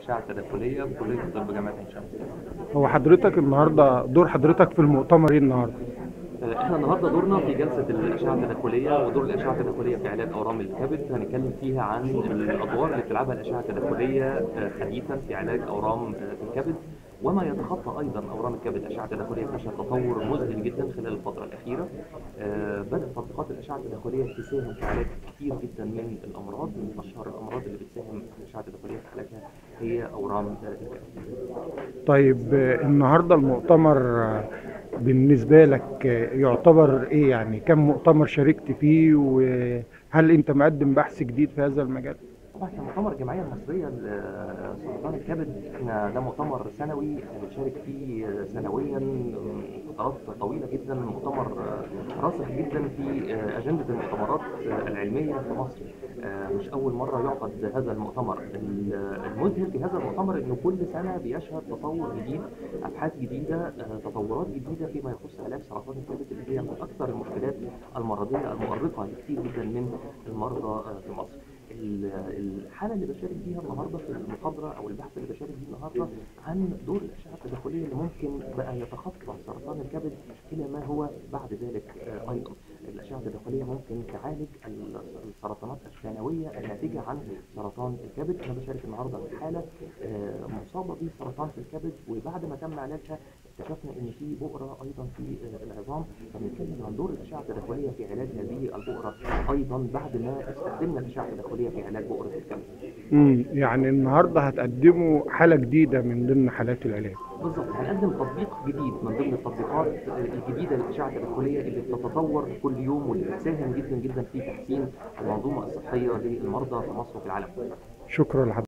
الاشعه التداخليه بكليه الطب جامعه عين شمس هو حضرتك النهارده دور حضرتك في المؤتمر ايه النهارده احنا النهارده دورنا في جلسه الاشعه التداخليه ودور الاشعه التداخليه في علاج اورام الكبد هنتكلم فيها عن الادوار اللي بتلعبها الاشعه التداخليه آه، حديثا في علاج اورام آه، الكبد وما يتخطى ايضا اورام الكبد الاشعه التداخليه بتشهد تطور مذهل جدا خلال الفتره الاخيره آه، بدات تطبيقات الاشعه التداخليه تساهم في علاج كثير جدا من الامراض من اشهر الامراض اللي بتساهم الاشعه التداخليه في علاجها هي اورام آه، الكبد طيب آه، النهارده المؤتمر آه، بالنسبه لك آه، يعتبر ايه يعني كم مؤتمر شاركت فيه وهل انت مقدم بحث جديد في هذا المجال طبعا احنا مؤتمر الجمعيه المصريه لسرطان الكبد احنا ده مؤتمر سنوي احنا بنشارك فيه سنويا فترات طويله جدا مؤتمر راسخ جدا في اجنده المؤتمرات العلميه في مصر مش اول مره يعقد هذا المؤتمر المذهل في هذا المؤتمر انه كل سنه بيشهد تطور جديد ابحاث جديده تطورات جديده فيما يخص علاج سرطان الكبد اللي هي من اكثر المشكلات المرضيه المؤرقه لكثير جدا من المرضى في مصر ال- الحاله اللي بشارك فيها النهارده في المحاضره او البحث اللي بشارك فيه النهارده عن دور الاشعه التداخليه اللي ممكن بقى يتخطى سرطان الكبد الى ما هو بعد ذلك آه، ايضا الاشعه التداخليه ممكن تعالج ال- السرطانات الثانويه الناتجه عن سرطان الكبد انا بشارك النهارده عن حاله آه، مصابه بسرطان في الكبد وبعد ما تم علاجها اكتشفنا ان في بؤره ايضا في آه، العظام فبنتكلم عن دور الاشعه التداخليه في علاج هذه البؤره ايضا بعد ما استخدمنا الاشعه التداخليه في علاج بؤره الكبد امم يعني النهارده هتقدموا حاله جديده من ضمن حالات العلاج بالظبط هنقدم تطبيق جديد من ضمن التطبيقات الجديده للاشعه التداخليه اللي بتتطور كل يوم واللي بتساهم جدا جدا في تحسين المنظومه الصحيه للمرضى في مصر وفي العالم كله شكرا لحضرتك